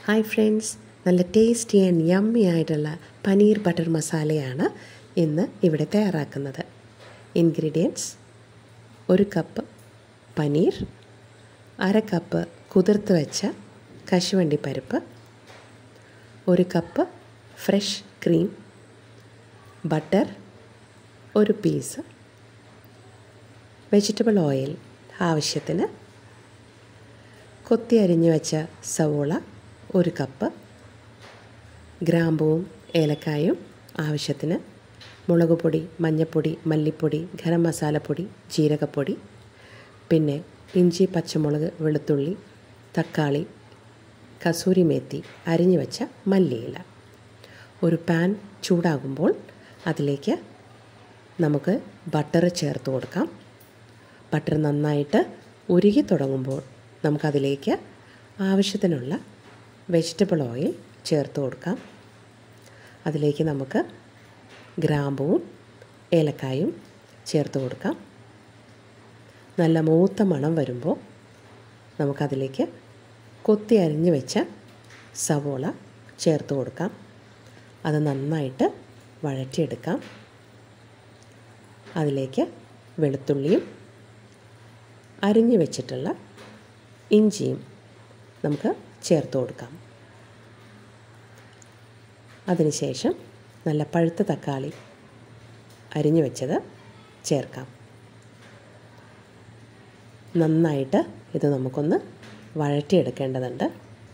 hi friends നല്ല tasty and yummy ആയിട്ടുള്ള paneer butter മസാലയാണ് ഇന്ന് ഇവിടെ തയ്യാറാക്കുന്നത് ഇൻഗ്രീഡിയൻസ് ഒരു കപ്പ് പനീർ അര കപ്പ് കുതിർത്ത് വെച്ച കശുവണ്ടി പരിപ്പ് ഒരു കപ്പ് ഫ്രഷ് ക്രീം ബട്ടർ ഒരു പീസ് വെജിറ്റബിൾ ഓയിൽ ആവശ്യത്തിന് കൊത്തി അരിഞ്ഞു വെച്ച സവോള ഒരു കപ്പ് ഗ്രാമ്പുവും ഏലക്കായും ആവശ്യത്തിന് മുളക് പൊടി മഞ്ഞൾപ്പൊടി മല്ലിപ്പൊടി ഗരം മസാലപ്പൊടി ജീരകപ്പൊടി പിന്നെ ഇഞ്ചി പച്ചമുളക് വെളുത്തുള്ളി തക്കാളി കസൂരി മേത്തി അരിഞ്ഞു വെച്ച മല്ലിയില ഒരു പാൻ ചൂടാകുമ്പോൾ അതിലേക്ക് നമുക്ക് ബട്ടർ ചേർത്ത് കൊടുക്കാം ബട്ടർ നന്നായിട്ട് ഉരുകി തുടങ്ങുമ്പോൾ നമുക്കതിലേക്ക് ആവശ്യത്തിനുള്ള വെജിറ്റബിൾ ഓയിൽ ചേർത്ത് കൊടുക്കാം അതിലേക്ക് നമുക്ക് ഗ്രാമ്പുവും ഏലക്കായും ചേർത്ത് കൊടുക്കാം നല്ല മൂത്ത മണം വരുമ്പോൾ നമുക്കതിലേക്ക് കൊത്തി അരിഞ്ഞ് വെച്ച സവോള ചേർത്ത് കൊടുക്കാം അത് നന്നായിട്ട് വഴറ്റിയെടുക്കാം അതിലേക്ക് വെളുത്തുള്ളിയും അരിഞ്ഞു വെച്ചിട്ടുള്ള ഇഞ്ചിയും നമുക്ക് ചേർത്ത് കൊടുക്കാം അതിനുശേഷം നല്ല പഴുത്ത തക്കാളി അരിഞ്ഞു വെച്ചത് ചേർക്കാം നന്നായിട്ട് ഇത് നമുക്കൊന്ന് വഴറ്റിയെടുക്കേണ്ടതുണ്ട്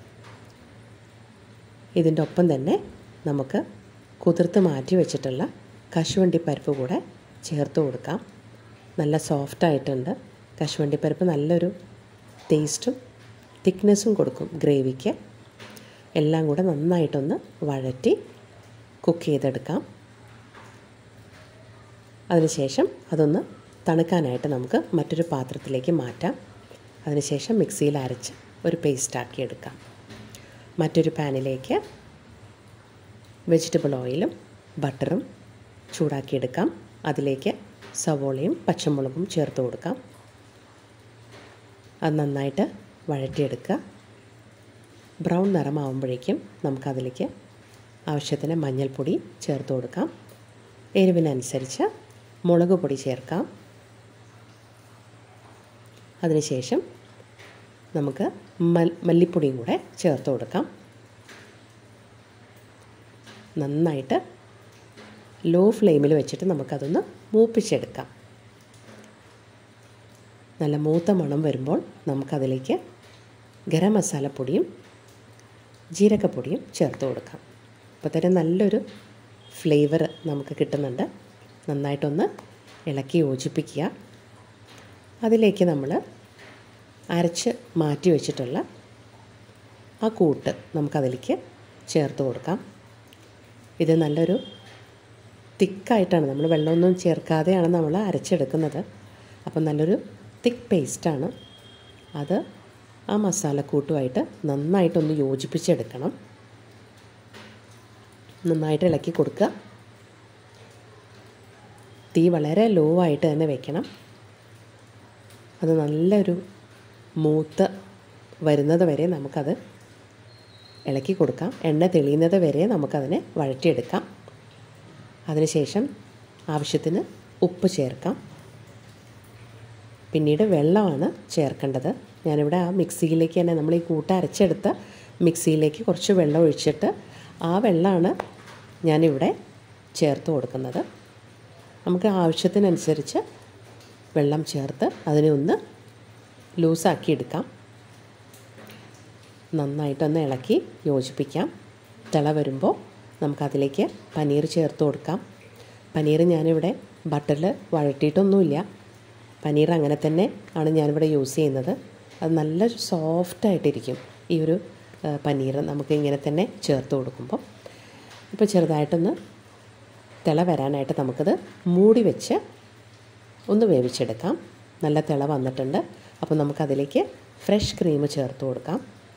ഇതിൻ്റെ ഒപ്പം തന്നെ നമുക്ക് കുതിർത്ത് മാറ്റി വെച്ചിട്ടുള്ള കശുവണ്ടി പരിപ്പ് കൂടെ ചേർത്ത് കൊടുക്കാം നല്ല സോഫ്റ്റ് ആയിട്ടുണ്ട് കശുവണ്ടി പരിപ്പ് നല്ലൊരു ടേസ്റ്റും തിക്നെസ്സും കൊടുക്കും ഗ്രേവിക്ക് എല്ലാം കൂടെ നന്നായിട്ടൊന്ന് വഴറ്റി കുക്ക് ചെയ്തെടുക്കാം അതിനുശേഷം അതൊന്ന് തണുക്കാനായിട്ട് നമുക്ക് മറ്റൊരു പാത്രത്തിലേക്ക് മാറ്റാം അതിനുശേഷം മിക്സിയിൽ അരച്ച് ഒരു പേസ്റ്റാക്കി എടുക്കാം മറ്റൊരു പാനിലേക്ക് വെജിറ്റബിൾ ഓയിലും ബട്ടറും ചൂടാക്കിയെടുക്കാം അതിലേക്ക് സവോളയും പച്ചമുളകും ചേർത്ത് കൊടുക്കാം അത് നന്നായിട്ട് വഴറ്റിയെടുക്കുക ബ്രൗൺ നിറമാവുമ്പോഴേക്കും നമുക്കതിലേക്ക് ആവശ്യത്തിന് മഞ്ഞൾപ്പൊടി ചേർത്ത് കൊടുക്കാം എരിവിനനുസരിച്ച് മുളക് പൊടി ചേർക്കാം അതിനുശേഷം നമുക്ക് മല്ലിപ്പൊടിയും കൂടെ ചേർത്ത് കൊടുക്കാം നന്നായിട്ട് ലോ ഫ്ലെയിമിൽ വെച്ചിട്ട് നമുക്കതൊന്ന് മൂപ്പിച്ചെടുക്കാം നല്ല മൂത്ത മണം വരുമ്പോൾ നമുക്കതിലേക്ക് ഗരം മസാലപ്പൊടിയും ജീരകപ്പൊടിയും ചേർത്ത് കൊടുക്കാം അപ്പോൾ തന്നെ നല്ലൊരു ഫ്ലേവർ നമുക്ക് കിട്ടുന്നുണ്ട് നന്നായിട്ടൊന്ന് ഇളക്കി യോജിപ്പിക്കുക അതിലേക്ക് നമ്മൾ അരച്ച് മാറ്റി വെച്ചിട്ടുള്ള ആ കൂട്ട് നമുക്കതിലേക്ക് ചേർത്ത് കൊടുക്കാം ഇത് നല്ലൊരു തിക്കായിട്ടാണ് നമ്മൾ വെള്ളമൊന്നും ചേർക്കാതെയാണ് നമ്മൾ അരച്ചെടുക്കുന്നത് അപ്പം നല്ലൊരു തിക്ക് പേസ്റ്റാണ് അത് ആ മസാലക്കൂട്ടുമായിട്ട് നന്നായിട്ടൊന്ന് യോജിപ്പിച്ചെടുക്കണം നന്നായിട്ട് ഇളക്കി കൊടുക്കുക തീ വളരെ ലോ ആയിട്ട് തന്നെ വെക്കണം അത് നല്ലൊരു മൂത്ത് വരുന്നത് വരെ നമുക്കത് ഇളക്കി കൊടുക്കാം എണ്ണ തെളിയുന്നത് വരെ നമുക്കതിനെ വഴറ്റിയെടുക്കാം അതിനുശേഷം ആവശ്യത്തിന് ഉപ്പ് ചേർക്കാം പിന്നീട് വെള്ളമാണ് ചേർക്കേണ്ടത് ഞാനിവിടെ ആ മിക്സിയിലേക്ക് തന്നെ നമ്മൾ ഈ കൂട്ട അരച്ചെടുത്ത മിക്സിയിലേക്ക് കുറച്ച് വെള്ളം ഒഴിച്ചിട്ട് ആ വെള്ളമാണ് ഞാനിവിടെ ചേർത്ത് കൊടുക്കുന്നത് നമുക്ക് ആവശ്യത്തിനനുസരിച്ച് വെള്ളം ചേർത്ത് അതിനെ ഒന്ന് ലൂസാക്കി എടുക്കാം നന്നായിട്ടൊന്ന് ഇളക്കി യോജിപ്പിക്കാം തിള വരുമ്പോൾ നമുക്കതിലേക്ക് പനീർ ചേർത്ത് കൊടുക്കാം പനീർ ഞാനിവിടെ ബട്ടറിൽ വഴറ്റിയിട്ടൊന്നുമില്ല പനീർ അങ്ങനെ തന്നെ ആണ് ഞാനിവിടെ യൂസ് ചെയ്യുന്നത് അത് നല്ല സോഫ്റ്റായിട്ടിരിക്കും ഈ ഒരു പനീർ നമുക്ക് ഇങ്ങനെ തന്നെ ചേർത്ത് കൊടുക്കുമ്പോൾ ഇപ്പോൾ ചെറുതായിട്ടൊന്ന് തിള വരാനായിട്ട് നമുക്കത് മൂടി വെച്ച് ഒന്ന് വേവിച്ചെടുക്കാം നല്ല തിള വന്നിട്ടുണ്ട് അപ്പോൾ നമുക്കതിലേക്ക് ഫ്രഷ് ക്രീം ചേർത്ത് കൊടുക്കാം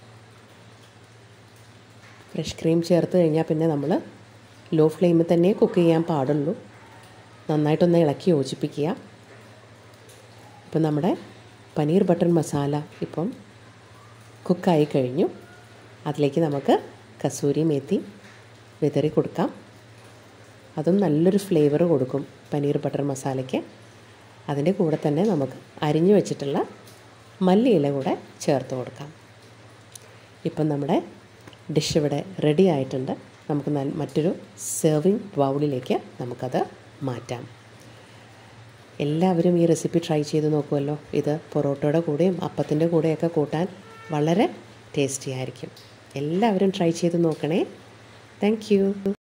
ഫ്രഷ് ക്രീം ചേർത്ത് കഴിഞ്ഞാൽ പിന്നെ നമ്മൾ ലോ ഫ്ലെയിമിൽ തന്നെ കുക്ക് ചെയ്യാൻ പാടുള്ളൂ നന്നായിട്ടൊന്ന് ഇളക്കി യോജിപ്പിക്കുക ഇപ്പം നമ്മുടെ പനീർ ബട്ടർ മസാല ഇപ്പം കുക്കായി കഴിഞ്ഞു അതിലേക്ക് നമുക്ക് കസൂരി മേത്തി വിതറി കൊടുക്കാം അതും നല്ലൊരു ഫ്ലേവർ കൊടുക്കും പനീർ ബട്ടർ മസാലയ്ക്ക് അതിൻ്റെ കൂടെ തന്നെ നമുക്ക് അരിഞ്ഞു വെച്ചിട്ടുള്ള മല്ലിയില കൂടെ ചേർത്ത് കൊടുക്കാം ഇപ്പം നമ്മുടെ ഡിഷ് ഇവിടെ റെഡി ആയിട്ടുണ്ട് നമുക്ക് നൽ- മറ്റൊരു സെർവിങ് ബൗളിലേക്ക് നമുക്കത് മാറ്റാം എല്ലാവരും ഈ റെസിപ്പി ട്രൈ ചെയ്ത് നോക്കുമല്ലോ ഇത് പൊറോട്ടയുടെ കൂടെയും അപ്പത്തിൻ്റെ കൂടെയൊക്കെ കൂട്ടാൻ വളരെ ടേസ്റ്റി ആയിരിക്കും എല്ലാവരും ട്രൈ ചെയ്ത് നോക്കണേ താങ്ക്